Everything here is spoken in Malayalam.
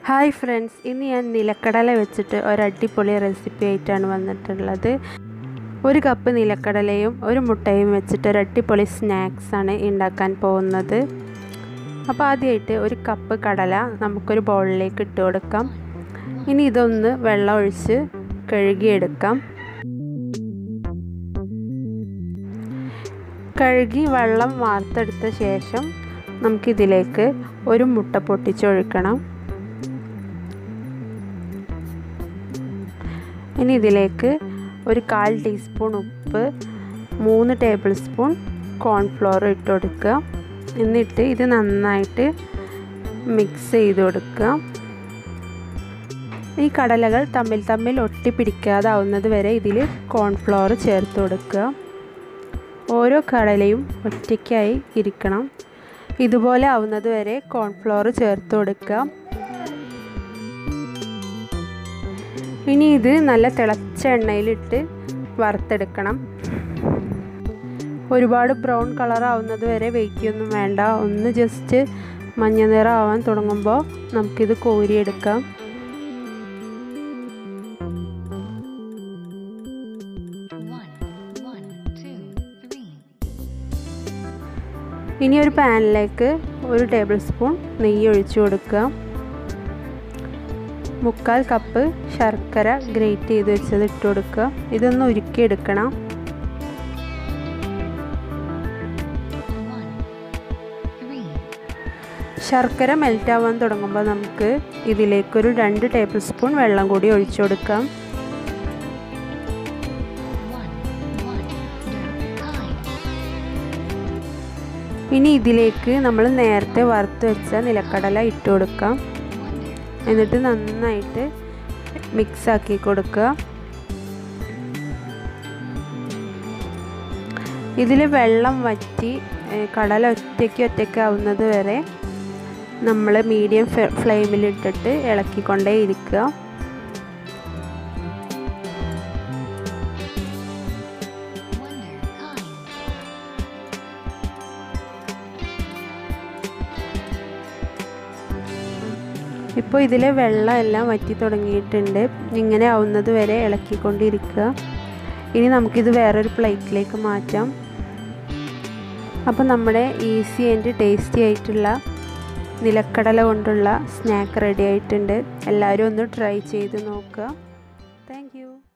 ഹായ് ഫ്രണ്ട്സ് ഇന്ന് ഞാൻ നിലക്കടല വെച്ചിട്ട് ഒരു അടിപൊളി റെസിപ്പി ആയിട്ടാണ് വന്നിട്ടുള്ളത് ഒരു കപ്പ് നിലക്കടലയും ഒരു മുട്ടയും വെച്ചിട്ട് ഒരു അടിപൊളി സ്നാക്സാണ് ഉണ്ടാക്കാൻ പോകുന്നത് അപ്പോൾ ആദ്യമായിട്ട് ഒരു കപ്പ് കടല നമുക്കൊരു ബൗളിലേക്ക് ഇട്ട് കൊടുക്കാം ഇനി ഇതൊന്ന് വെള്ളം ഒഴിച്ച് കഴുകിയെടുക്കാം കഴുകി വെള്ളം വാർത്തെടുത്ത ശേഷം നമുക്കിതിലേക്ക് ഒരു മുട്ട പൊട്ടിച്ചൊഴിക്കണം ഇനി ഇതിലേക്ക് ഒരു കാൽ ടീസ്പൂൺ ഉപ്പ് മൂന്ന് ടേബിൾ സ്പൂൺ കോൺഫ്ലോർ ഇട്ട് കൊടുക്കുക എന്നിട്ട് ഇത് നന്നായിട്ട് മിക്സ് ചെയ്ത് കൊടുക്കുക ഈ കടലകൾ തമ്മിൽ തമ്മിൽ ഒട്ടിപ്പിടിക്കാതാവുന്നത് വരെ ഇതിൽ കോൺഫ്ലോർ ചേർത്ത് കൊടുക്കുക ഓരോ കടലയും ഒറ്റയ്ക്കായി ഇരിക്കണം ഇതുപോലെ ആവുന്നത് വരെ കോൺഫ്ലോർ ചേർത്ത് കൊടുക്കുക ഇനി ഇത് നല്ല തിളച്ച എണ്ണയിലിട്ട് വറുത്തെടുക്കണം ഒരുപാട് ബ്രൗൺ കളർ ആവുന്നത് വരെ വെയിക്കൊന്നും വേണ്ട ഒന്ന് ജസ്റ്റ് മഞ്ഞ നിറം ആവാൻ തുടങ്ങുമ്പോൾ നമുക്കിത് കോരിയെടുക്കാം ഇനി ഒരു പാനിലേക്ക് ഒരു ടേബിൾ സ്പൂൺ നെയ്യ് ഒഴിച്ചു കൊടുക്കുക മുക്കാൽ കപ്പ് ശർക്കര ഗ്രേറ്റ് ചെയ്ത് വെച്ചത് ഇട്ട് കൊടുക്കുക ഇതൊന്ന് ഉരുക്കിയെടുക്കണം ശർക്കര മെൽറ്റ് ആവാൻ തുടങ്ങുമ്പോൾ നമുക്ക് ഇതിലേക്കൊരു രണ്ട് ടേബിൾ സ്പൂൺ വെള്ളം കൂടി ഒഴിച്ചു കൊടുക്കാം ഇനി ഇതിലേക്ക് നമ്മൾ നേരത്തെ വറുത്ത് വെച്ച നിലക്കടല ഇട്ട് കൊടുക്കാം എന്നിട്ട് നന്നായിട്ട് മിക്സ് ആക്കി കൊടുക്കുക ഇതിൽ വെള്ളം വറ്റി കടല ഒറ്റയ്ക്ക് ഒറ്റയ്ക്ക് ആവുന്നത് വരെ നമ്മൾ മീഡിയം ഫ്ലെയിമിലിട്ടിട്ട് ഇളക്കിക്കൊണ്ടേ ഇരിക്കുക ഇപ്പോൾ ഇതിലെ വെള്ളം എല്ലാം വറ്റി തുടങ്ങിയിട്ടുണ്ട് ഇങ്ങനെ ആവുന്നത് വരെ ഇളക്കിക്കൊണ്ടിരിക്കുക ഇനി നമുക്കിത് വേറൊരു പ്ലേറ്റിലേക്ക് മാറ്റാം അപ്പോൾ നമ്മുടെ ഈസി ആൻഡ് ടേസ്റ്റി ആയിട്ടുള്ള നിലക്കടല കൊണ്ടുള്ള സ്നാക്ക് റെഡി ആയിട്ടുണ്ട് എല്ലാവരും ഒന്ന് ട്രൈ ചെയ്ത് നോക്കുക താങ്ക്